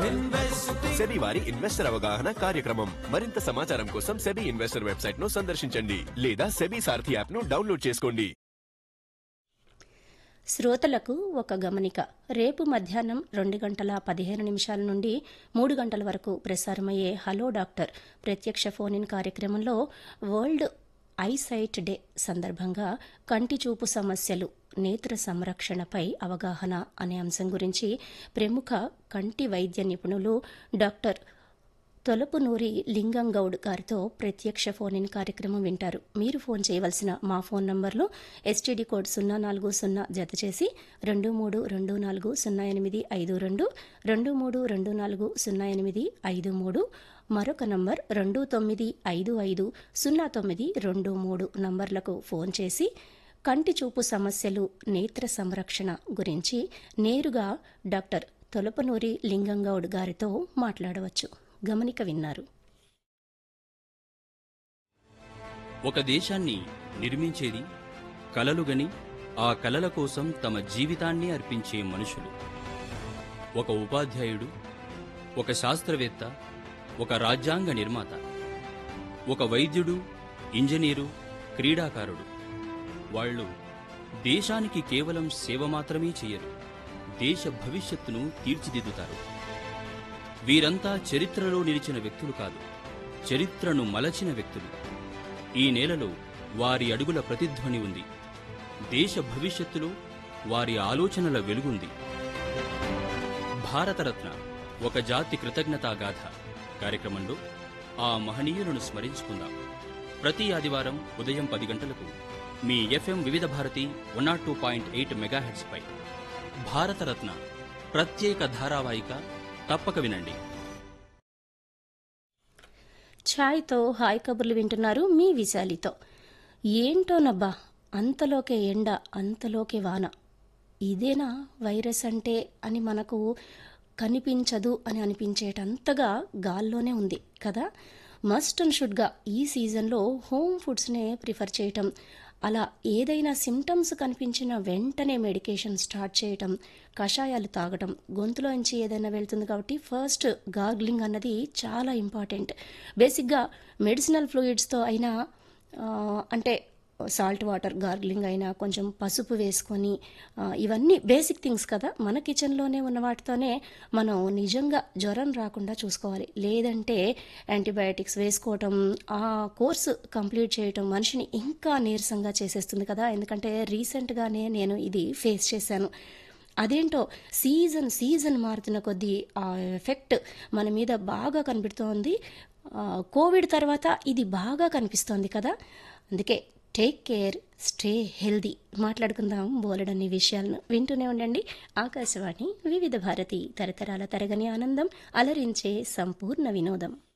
SEBI వారి investor అవగాహన కార్యక్రమం మరింత సమాచారం కోసం సెబీ ఇన్వెస్టర్ వెబ్సైట్ ను సందర్శించండి లేదా సెబీ సారథి యాప్ ను డౌన్లోడ్ చేసుకోండి శ్రోతలకు ఒక గమనిక రేపు మధ్యాహ్నం రెండు గంటల పదిహేను నిమిషాల నుండి మూడు గంటల వరకు ప్రసారమయ్యే హలో డాక్టర్ ప్రత్యక్ష ఫోన్ ఇన్ కార్యక్రమంలో వరల్డ్ ఐసైట్ డే సందర్భంగా కంటి చూపు సమస్యలు నేత్ర సంరక్షణపై అవగాహన అనే అంశం గురించి ప్రముఖ కంటి వైద్య నిపుణులు డాక్టర్ తొలపునూరి లింగం గౌడ్ గారితో ప్రత్యక్ష ఫోన్ ఇన్ కార్యక్రమం వింటారు మీరు ఫోన్ చేయవలసిన మా ఫోన్ నంబర్లు ఎస్టీడీ కోడ్ సున్నా నాలుగు సున్నా జత చేసి రెండు మూడు రెండు నాలుగు సున్నా ఎనిమిది ఐదు రెండు రెండు మూడు రెండు నాలుగు సున్నా ఎనిమిది ఐదు మూడు మరొక నంబర్ రెండు తొమ్మిది ఐదు ఐదు సున్నా తొమ్మిది రెండు మూడు నంబర్లకు ఫోన్ చేసి కంటి చూపు సమస్యలు నేత్ర సంరక్షణ గురించి నేరుగా డాక్టర్ తొలపనూరి లింగంగౌడ్ గారితో మాట్లాడవచ్చు గమనిక విన్నారు ఒక దేశాన్ని నిర్మించేది కలలుగని ఆ కలల కోసం తమ జీవితాన్ని అర్పించే మనుషులు ఒక ఉపాధ్యాయుడు ఒక శాస్త్రవేత్త ఒక రాజ్యాంగ నిర్మాత ఒక వైద్యుడు ఇంజనీరు క్రీడాకారుడు వాళ్ళు దేశానికి కేవలం సేవ మాత్రమే చేయరు దేశ భవిష్యత్తును తీర్చిదిద్దుతారు వీరంతా చరిత్రలో నిలిచిన వ్యక్తులు కాదు చరిత్రను మలచిన వ్యక్తులు ఈ నేలలో వారి అడుగుల ప్రతిధ్వని ఉంది దేశ భవిష్యత్తులో వారి ఆలోచనల వెలుగుంది భారతరత్న ఒక జాతి కృతజ్ఞతా గాథ కార్యక్రమంలో ఆ మహనీయులను స్మరించుకుందాం ప్రతి ఆదివారం ఉదయం పది గంటలకు మీ FM Vividh Bharati one naught two point eight మెగాహెడ్స్పై భారతరత్న ప్రత్యేక ధారావాహిక తప్పక వినండి ఛాయ్తో హాయ్ కబుర్లు వింటున్నారు మీ విశాలితో ఏంటోనబ్బా అంతలోకే ఎండ అంతలోకే వాన ఇదేనా వైరస్ అంటే అని మనకు కనిపించదు అని అనిపించేటంతగా గాల్లోనే ఉంది కదా మస్ట్ అండ్ షుడ్గా ఈ సీజన్లో హోమ్ ఫుడ్స్నే ప్రిఫర్ చేయటం అలా ఏదైనా సిమ్టమ్స్ కనిపించిన వెంటనే మెడికేషన్ స్టార్ట్ చేయటం కషాయాలు తాగటం గొంతులోంచి ఏదైనా వెళ్తుంది కాబట్టి ఫస్ట్ గార్గ్లింగ్ అన్నది చాలా ఇంపార్టెంట్ బేసిక్గా మెడిసినల్ ఫ్లూయిడ్స్తో అయినా ఆ, అంటే సాల్ట్ వాటర్ గార్గ్లింగ్ అయినా కొంచెం పసుపు వేసుకొని ఆ, ఇవన్నీ బేసిక్ థింగ్స్ కదా మన కిచెన్లోనే ఉన్న వాటితోనే మనం నిజంగా జ్వరం రాకుండా చూసుకోవాలి లేదంటే యాంటీబయాటిక్స్ వేసుకోవటం ఆ కోర్సు కంప్లీట్ చేయటం మనిషిని ఇంకా నీరసంగా చేసేస్తుంది కదా ఎందుకంటే రీసెంట్గానే నేను ఇది ఫేస్ చేశాను అదేంటో సీజన్ సీజన్ మారుతున్న కొద్దీ ఆ ఎఫెక్ట్ మన మీద బాగా కనిపిస్తోంది ఆ, కోవిడ్ తర్వాత ఇది బాగా కనిపిస్తోంది కదా అందుకే టేక్ కేర్ స్టే హెల్దీ మాట్లాడుకుందాం బోలెడన్ని విషయాలను వింటూనే ఉండండి ఆకాశవాణి వివిధ భారతి తరతరాల తరగని ఆనందం అలరించే సంపూర్ణ వినోదం